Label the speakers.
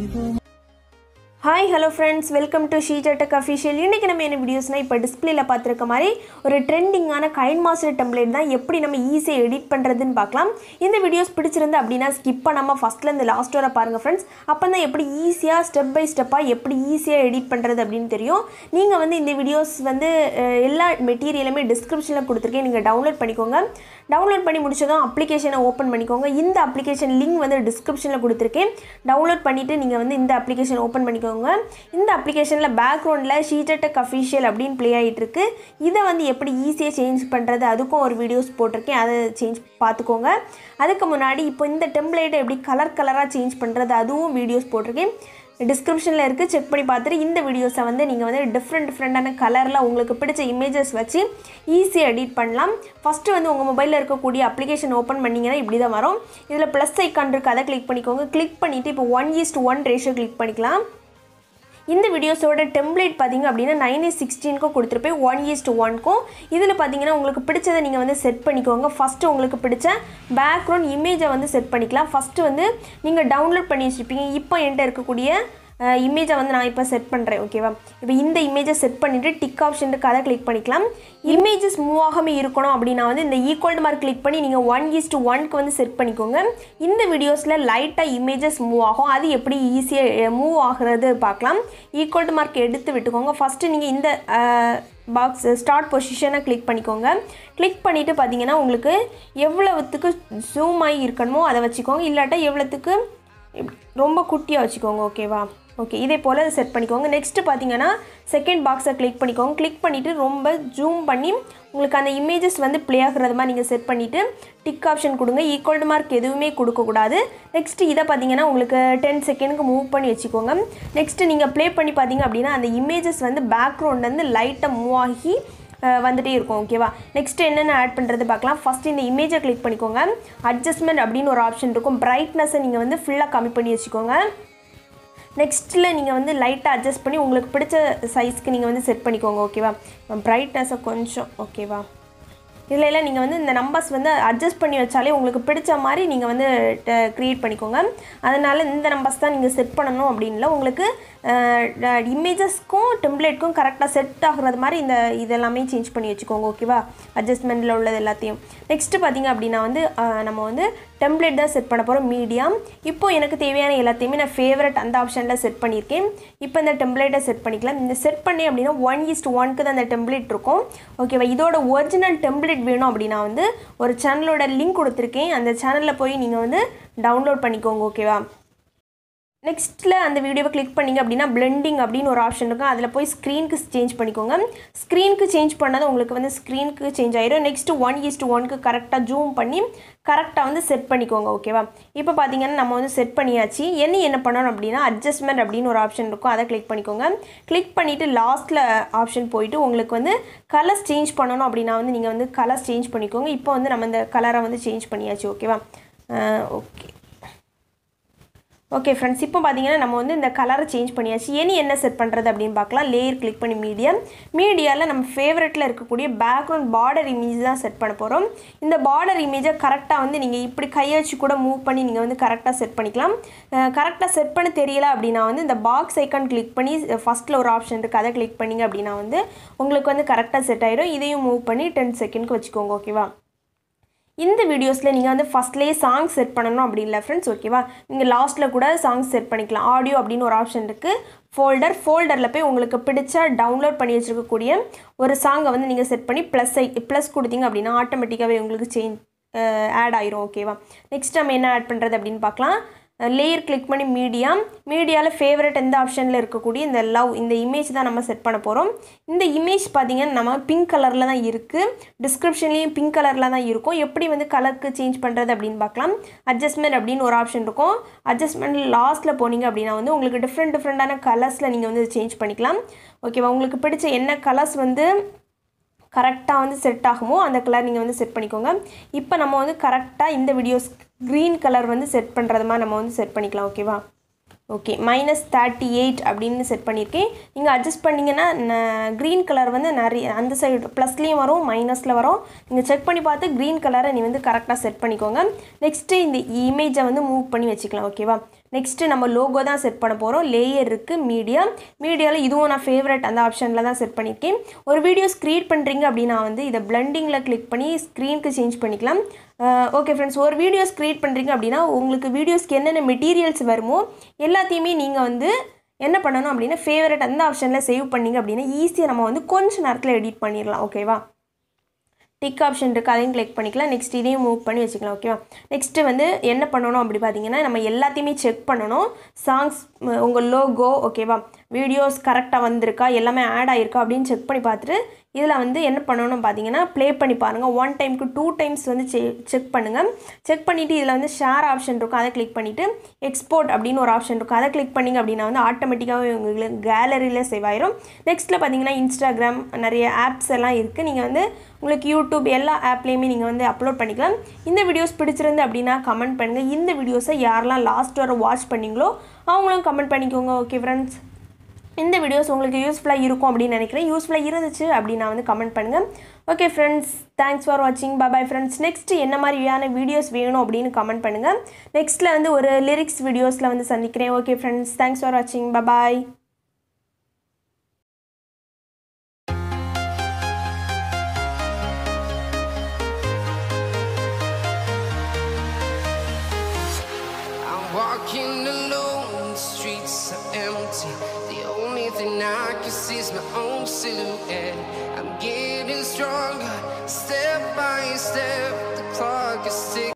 Speaker 1: Hi hello friends welcome to ஷீஜட்டக் official இன்றைக்கி நம்ம என்ன வீடியோஸ்னால் இப்போ டிஸ்பிளேல பார்த்துருக்க மாதிரி ஒரு ட்ரெண்டிங்கான கைன் மாஸ்டர் டெம்ப்ளேட் தான் எப்படி நம்ம ஈஸியாக எடிட் பண்ணுறதுன்னு பார்க்கலாம் இந்த வீடியோஸ் பிடிச்சிருந்து அப்படின்னா ஸ்கிப் பண்ணாமல் ஃபஸ்ட்லேருந்து லாஸ்ட் வர பாருங்கள் ஃப்ரெண்ட்ஸ் அப்போ தான் எப்படி ஈஸியாக ஸ்டெப் பை ஸ்டெப்பாக எப்படி ஈஸியாக எடிட் பண்ணுறது அப்படின்னு தெரியும் நீங்கள் வந்து இந்த வீடியோஸ் வந்து அஹ், எல்லா மெட்டீரியலுமே டிஸ்கிரிப்ஷனில் கொடுத்துருக்கேன் நீங்கள் டவுன்லோட் பண்ணிக்கோங்க டவுன்லோட் பண்ணி முடிச்சதும் அப்ளிகேஷனை ஓப்பன் பண்ணிக்கோங்க இந்த அப்ளிகேஷன் லிங்க் வந்து டிஸ்கிரிப்ஷனில் கொடுத்துருக்கேன் டவுன்லோட் பண்ணிவிட்டு நீங்கள் வந்து இந்த அப்ளிகேஷன் ஓப்பன் பண்ணிக்கோங்க இந்த அப்ளிகேஷனில் பேக்ரவுண்டில் ஷீட்டடெக் அஃபிஷியல் அப்படின்னு ப்ளே ஆகிட்டு இருக்கு இதை வந்து எப்படி ஈஸியாக சேஞ்ச் பண்ணுறது அதுக்கும் ஒரு வீடியோஸ் போட்டிருக்கேன் அதை சேஞ்ச் பார்த்துக்கோங்க அதுக்கு முன்னாடி இப்போ இந்த டெம்ப்ளேட்டை எப்படி கலர் கலராக சேஞ்ச் பண்ணுறது அதுவும் வீடியோஸ் போட்டிருக்கேன் டிஸ்கிரிப்ஷனில் இருக்குது செக் பண்ணி பார்த்துட்டு இந்த வீடியோஸை வந்து நீங்கள் வந்து டிஃப்ரெண்ட் டிஃப்ரெண்ட்டான கலரில் உங்களுக்கு பிடிச்ச இமேஜஸ் வச்சு ஈஸியாக எடிட் பண்ணலாம் ஃபஸ்ட்டு வந்து உங்கள் மொபைலில் இருக்கக்கூடிய அப்ளிகேஷன் ஓப்பன் பண்ணிங்கன்னா இப்படி தான் வரும் இதில் ப்ளஸ் ஐக்கான் இருக்குது அதை கிளிக் பண்ணிக்கோங்க கிளிக் பண்ணிவிட்டு இப்போ one is to one ratio click பண்ணிக்கலாம் இந்த வீடியோஸோட டெம்ப்ளேட் பார்த்தீங்க அப்படின்னா நைன் இஸ் சிக்ஸ்டீனுக்கும் கொடுத்துருப்பேன் ஒன் ஈஸ்ட் ஒன்க்கும் இதில் பார்த்தீங்கன்னா உங்களுக்கு பிடிச்சதை நீங்கள் வந்து செட் பண்ணிக்கோங்க ஃபஸ்ட்டு உங்களுக்கு பிடிச்ச பேக்ரவுண்ட் இமேஜை வந்து செட் பண்ணிக்கலாம் ஃபஸ்ட்டு வந்து நீங்கள் டவுன்லோட் பண்ணி வச்சுருப்பீங்க இப்போ என்கிட்ட இருக்கக்கூடிய இமேஜை வந்து நான் இப்போ செட் பண்ணுறேன் ஓகேவா இப்போ இந்த இமேஜை செட் பண்ணிவிட்டு டிக் ஆப்ஷன் இருக்கு அதை கிளிக் பண்ணிக்கலாம் இமேஜஸ் மூவ் ஆகாமல் இருக்கணும் அப்படின்னா வந்து இந்த ஈக்குவல் மார்க் கிளிக் பண்ணி நீங்கள் ஒன் ஈஸ்ட் ஒன்க்கு வந்து செட் பண்ணிக்கோங்க இந்த வீடியோஸில் லைட்டாக இமேஜஸ் மூவ் ஆகும் அது எப்படி ஈஸியாக மூவ் ஆகுறது பார்க்கலாம் ஈக்குவல் மார்க் எடுத்து விட்டுக்கோங்க ஃபஸ்ட்டு நீங்கள் இந்த பாக்ஸ் ஸ்டார்ட் பொசிஷனை கிளிக் பண்ணிக்கோங்க கிளிக் பண்ணிவிட்டு பார்த்தீங்கன்னா உங்களுக்கு எவ்வளவுத்துக்கு ஜூம் ஆகி இருக்கணுமோ அதை வச்சுக்கோங்க இல்லாட்டா எவ்வளோத்துக்கு ரொம்ப குட்டியாக வச்சுக்கோங்க ஓகேவா ஓகே இதே போல் செட் பண்ணிக்கோங்க நெக்ஸ்ட்டு பார்த்தீங்கன்னா செகண்ட் பாக்ஸை கிளிக் பண்ணிக்கோங்க கிளிக் பண்ணிவிட்டு ரொம்ப ஜூம் பண்ணி உங்களுக்கு அந்த இமேஜஸ் வந்து ப்ளே ஆகுறது மாதிரி நீங்கள் செட் பண்ணிவிட்டு டிக் ஆப்ஷன் கொடுங்க ஈக்குவல் மார்க் எதுவுமே கொடுக்கக்கூடாது நெக்ஸ்ட்டு இதை பார்த்தீங்கன்னா உங்களுக்கு டென் செகண்டுக்கு மூவ் பண்ணி வச்சுக்கோங்க நெக்ஸ்ட்டு நீங்கள் ப்ளே பண்ணி பார்த்தீங்க அப்படின்னா அந்த இமேஜஸ் வந்து பேக்ரவுண்ட்லேருந்து லைட்டாக மூவ் ஆகி அஹ் வந்துட்டே இருக்கும் ஓகேவா நெக்ஸ்ட் என்னென்ன ஆட் பண்ணுறது பார்க்கலாம் ஃபஸ்ட் இந்த இமேஜை கிளிக் பண்ணிக்கோங்க அட்ஜஸ்ட்மெண்ட் அப்படின்னு ஒரு ஆப்ஷன் இருக்கும் பிரைட்னஸை நீங்கள் வந்து ஃபுல்லாக கம்மி பண்ணி வச்சுக்கோங்க நெக்ஸ்ட்டில் நீங்கள் வந்து லைட்டாக அட்ஜஸ்ட் பண்ணி உங்களுக்கு பிடிச்ச சைஸ்க்கு நீங்கள் வந்து செட் பண்ணிக்கோங்க ஓகேவா பிரைட்னஸை கொஞ்சம் ஓகேவா இதில் எல்லாம் நீங்கள் வந்து இந்த நம்பர்ஸ் வந்து அட்ஜஸ்ட் பண்ணி வச்சாலே உங்களுக்கு பிடிச்ச மாதிரி நீங்கள் வந்து க்ரியேட் பண்ணிக்கோங்க அதனால் இந்த நம்பர்ஸ் தான் நீங்கள் செட் பண்ணணும் அப்படின்ல உங்களுக்கு இமேஜஸ்க்கும் டெம்ப்ளேட்க்கும் கரெக்டாக செட் ஆகுறது மாதிரி இந்த இதெல்லாமே சேஞ்ச் பண்ணி வச்சுக்கோங்க ஓகேவா அட்ஜஸ்ட்மெண்ட்டில் உள்ளது எல்லாத்தையும் நெக்ஸ்ட்டு பார்த்தீங்க அப்படின்னா வந்து அஹ், நம்ம வந்து டெம்ப்ளேட் தான் செட் பண்ண போகிறோம் மீடியம் இப்போ எனக்கு தேவையான எல்லாத்தையுமே நான் ஃபேவரட் அந்த ஆப்ஷனில் செட் பண்ணியிருக்கேன் இப்போ இந்த டெம்ப்ளேட்டை செட் பண்ணிக்கலாம் இந்த செட் பண்ணி அப்படின்னா ஒன் இஸ்ட் ஒன்க்கு தான் அந்த டெம்ப்ளேட் இருக்கும் ஓகேவா இதோட ஒரிஜினல் டெம்ப்ளேட் வேணும் அப்படின்னா வந்து ஒரு சேனலோட லிங்க் கொடுத்துருக்கேன் அந்த சேனலில் போய் நீங்கள் வந்து டவுன்லோட் பண்ணிக்கோங்க ஓகேவா நெக்ஸ்ட்டில் அந்த வீடியோவை கிளிக் பண்ணிங்க அப்படின்னா பிளெண்டிங் அப்படின்னு ஒரு ஆப்ஷன் இருக்கும் அதில் போய் ஸ்க்ரீனுக்கு சேஞ்ச் பண்ணிக்கோங்க ஸ்க்ரீனுக்கு சேஞ்ச் பண்ணது உங்களுக்கு வந்து ஸ்க்ரீனுக்கு சேஞ்ச் ஆயிடும் நெக்ஸ்ட்டு ஒன் ஈஸ்ட் ஒன்க்கு கரெக்டாக ஜூம் பண்ணி கரெக்டாக வந்து செட் பண்ணிக்கோங்க ஓகேவா இப்போ பார்த்தீங்கன்னா நம்ம வந்து செட் பண்ணியாச்சு என்ன என்ன பண்ணணும் அப்படின்னா அட்ஜஸ்ட்மெண்ட் அப்படின்னு ஒரு ஆப்ஷன் இருக்கும் அதை கிளிக் பண்ணிக்கோங்க கிளிக் பண்ணிவிட்டு லாஸ்ட்டில் ஆப்ஷன் போயிட்டு உங்களுக்கு வந்து கலர்ஸ் சேஞ்ச் பண்ணணும் அப்படின்னா வந்து நீங்கள் வந்து கலர்ஸ் சேஞ்ச் பண்ணிக்கோங்க இப்போ வந்து நம்ம இந்த கலரை வந்து சேஞ்ச் பண்ணியாச்சு ஓகேவா ஓகே ஓகே ஃப்ரெண்ட்ஸ் இப்போ பார்த்தீங்கன்னா நம்ம வந்து இந்த கலரை சேஞ்ச் பண்ணியாச்சு இனி என்ன செட் பண்ணுறது அப்படின்னு பார்க்கலாம் லேயர் கிளிக் பண்ணி மீடியம் மீடியாவில் நம்ம ஃபேவரட்டில் இருக்கக்கூடிய பேக்ரவுண்ட் பார்டர் இமேஜ் தான் செட் பண்ண போகிறோம் இந்த பார்டர் இமேஜை கரெக்டாக வந்து நீங்கள் இப்படி கையை வச்சு கூட மூவ் பண்ணி நீங்கள் வந்து கரெக்டாக செட் பண்ணிக்கலாம் கரெக்டாக செட் பண்ண தெரியல அப்படின்னா வந்து இந்த பாக்ஸ் ஐக்கான் கிளிக் பண்ணி ஃபஸ்ட்டில் ஒரு ஆப்ஷன் இருக்குது அதை கிளிக் பண்ணிங்க அப்படின்னா வந்து உங்களுக்கு வந்து கரெக்டாக செட் ஆயிடும் இதையும் மூவ் பண்ணி டென் செகண்ட்க்கு வச்சுக்கோங்க ஓகேவா இந்த வீடியோஸில் நீங்கள் வந்து ஃபஸ்ட்லேயே சாங் செட் பண்ணணும் அப்படி இல்லை ஃப்ரெண்ட்ஸ் ஓகேவா நீங்கள் லாஸ்ட்டில் கூட சாங்ஸ் செட் பண்ணிக்கலாம் ஆடியோ அப்படின்னு ஒரு ஆப்ஷன் இருக்குது ஃபோல்டர் ஃபோல்டரில் போய் உங்களுக்கு பிடிச்ச டவுன்லோட் பண்ணி வச்சுருக்கக்கூடிய ஒரு சாங்கை வந்து நீங்கள் செட் பண்ணி ப்ளஸ் ஐ ப்ளஸ் கொடுத்தீங்க அப்படின்னா ஆட்டோமேட்டிக்காகவே உங்களுக்கு சேஞ்ச் ஆட் ஆயிரும் ஓகேவா நெக்ஸ்ட் நம்ம என்ன ஆட் பண்ணுறது அப்படின்னு பார்க்கலாம் லேயர் கிளிக் பண்ணி மீடியம் மீடியாவில் ஃபேவரட் எந்த ஆப்ஷனில் இருக்கக்கூடிய இந்த லவ் இந்த இமேஜ் தான் நம்ம செட் பண்ண போகிறோம் இந்த இமேஜ் பார்த்தீங்கன்னா நம்ம பிங்க் கலரில் தான் இருக்குது டிஸ்கிரிப்ஷன்லேயும் பிங்க் கலரில் தான் இருக்கும் எப்படி வந்து கலருக்கு சேஞ்ச் பண்ணுறது அப்படின்னு பார்க்கலாம் அட்ஜஸ்ட்மெண்ட் அப்படின்னு ஒரு ஆப்ஷன் இருக்கும் அட்ஜஸ்ட்மெண்ட் லாஸ்ட்டில் போனீங்க அப்படின்னா வந்து உங்களுக்கு டிஃப்ரெண்ட் டிஃப்ரெண்ட்டான கலர்ஸில் நீங்கள் வந்து சேஞ்ச் பண்ணிக்கலாம் ஓகேவா உங்களுக்கு பிடிச்ச என்ன கலர்ஸ் வந்து கரெக்டாக வந்து செட் ஆகுமோ அந்த கலர் நீங்கள் வந்து செட் பண்ணிக்கோங்க இப்போ நம்ம வந்து கரெக்டாக இந்த வீடியோஸ் க்ரீன் கலர் வந்து செட் பண்ணுறது மாதிரி நம்ம வந்து செட் பண்ணிக்கலாம் ஓகேவா ஓகே மைனஸ் தேர்ட்டி எயிட் அப்படின்னு செட் பண்ணியிருக்கேன் நீங்கள் அட்ஜஸ்ட் பண்ணிங்கன்னா க்ரீன் கலர் வந்து நிறைய அந்த சைடு ப்ளஸ்லேயும் வரும் மைனஸில் வரும் நீங்கள் செக் பண்ணி பார்த்து க்ரீன் கலரை நீ வந்து கரெக்டாக செட் பண்ணிக்கோங்க நெக்ஸ்ட்டு இந்த இமேஜை வந்து மூவ் பண்ணி வச்சுக்கலாம் ஓகேவா நெக்ஸ்ட்டு நம்ம லோகோ தான் செட் பண்ண போகிறோம் லேயர் இருக்குது மீடியா மீடியாவில் இதுவும் நான் ஃபேவரட் அந்த ஆப்ஷனில் தான் செட் பண்ணியிருக்கேன் ஒரு வீடியோஸ் க்ரியேட் பண்ணுறீங்க அப்படின்னா வந்து இதை பிளண்டிங்கில் கிளிக் பண்ணி ஸ்க்ரீனுக்கு சேஞ்ச் பண்ணிக்கலாம் ஓகே ஃப்ரெண்ட்ஸ் ஒரு வீடியோஸ் க்ரியேட் பண்ணுறீங்க அப்படின்னா உங்களுக்கு வீடியோஸ்க்கு என்னென்ன மெட்டீரியல்ஸ் வருமோ எல்லாத்தையுமே நீங்கள் வந்து என்ன பண்ணணும் அப்படின்னா ஃபேவரட் அந்த ஆப்ஷனில் சேவ் பண்ணீங்க அப்படின்னா ஈஸியாக நம்ம வந்து கொஞ்ச நேரத்தில் எடிட் பண்ணிடலாம் ஓகேவா டிக் ஆப்ஷன் இருக்குது அதையும் கிளிக் பண்ணிக்கலாம் நெக்ஸ்ட் இதையும் மூவ் பண்ணி வச்சுக்கலாம் ஓகேவா நெக்ஸ்ட்டு வந்து என்ன பண்ணணும் அப்படி பார்த்தீங்கன்னா நம்ம எல்லாத்தையுமே செக் பண்ணணும் சாங்ஸ் உங்கள் லோகோ ஓகேவா வீடியோஸ் கரெக்டாக வந்திருக்கா எல்லாமே ஆட் ஆகிருக்கா அப்படின்னு செக் பண்ணி பார்த்துட்டு இதில் வந்து என்ன பண்ணணும் பார்த்தீங்கன்னா ப்ளே பண்ணி பாருங்கள் ஒன் டைமுக்கு டூ டைம்ஸ் வந்து செ செக் பண்ணுங்கள் செக் பண்ணிவிட்டு இதில் வந்து ஷேர் ஆப்ஷன் இருக்கும் அதை கிளிக் பண்ணிவிட்டு எக்ஸ்போர்ட் அப்படின்னு ஒரு ஆப்ஷன் இருக்கும் அதை கிளிக் பண்ணிங்க அப்படின்னா வந்து ஆட்டோமேட்டிக்காகவே உங்களுக்கு கேலரியில் சேவ் ஆயிரும் நெக்ஸ்ட்டில் பார்த்தீங்கன்னா இன்ஸ்டாகிராம் நிறைய ஆப்ஸ் எல்லாம் இருக்குது நீங்கள் வந்து உங்களுக்கு யூடியூப் எல்லா ஆப்லேயுமே நீங்கள் வந்து அப்லோட் பண்ணிக்கலாம் இந்த வீடியோஸ் பிடிச்சிருந்து அப்படின்னா கமெண்ட் பண்ணுங்கள் இந்த வீடியோஸை யாரெல்லாம் லாஸ்ட் வர வாட்ச் பண்ணீங்களோ அவங்களும் கமெண்ட் பண்ணிக்கோங்க ஓகே ஃப்ரெண்ட்ஸ் இந்த வீடியோஸ் உங்களுக்கு யூஸ்ஃபுல்லாக இருக்கும் அப்படின்னு நினைக்கிறேன் யூஸ்ஃபுல்லாக இருந்துச்சு அப்படின்னா வந்து கமெண்ட் பண்ணுங்கள் ஓகே ஃப்ரெண்ட்ஸ் தேங்க்ஸ் ஃபார் வாட்சிங் பாய் ஃப்ரெண்ட்ஸ் நெக்ஸ்ட் என்ன மாதிரியான வீடியோஸ் வேணும் அப்படின்னு கமெண்ட் பண்ணுங்கள் நெக்ஸ்ட்டில் வந்து ஒரு லிரிக்ஸ் வீடியோஸில் வந்து சந்திக்கிறேன் ஓகே ஃப்ரெண்ட்ஸ் தேங்க்ஸ் ஃபார் வாட்சிங் பாய்
Speaker 2: I'm walking alone, the streets are empty. The only thing I can see is my own silhouette. I'm getting stronger, step by step. The clock is ticking.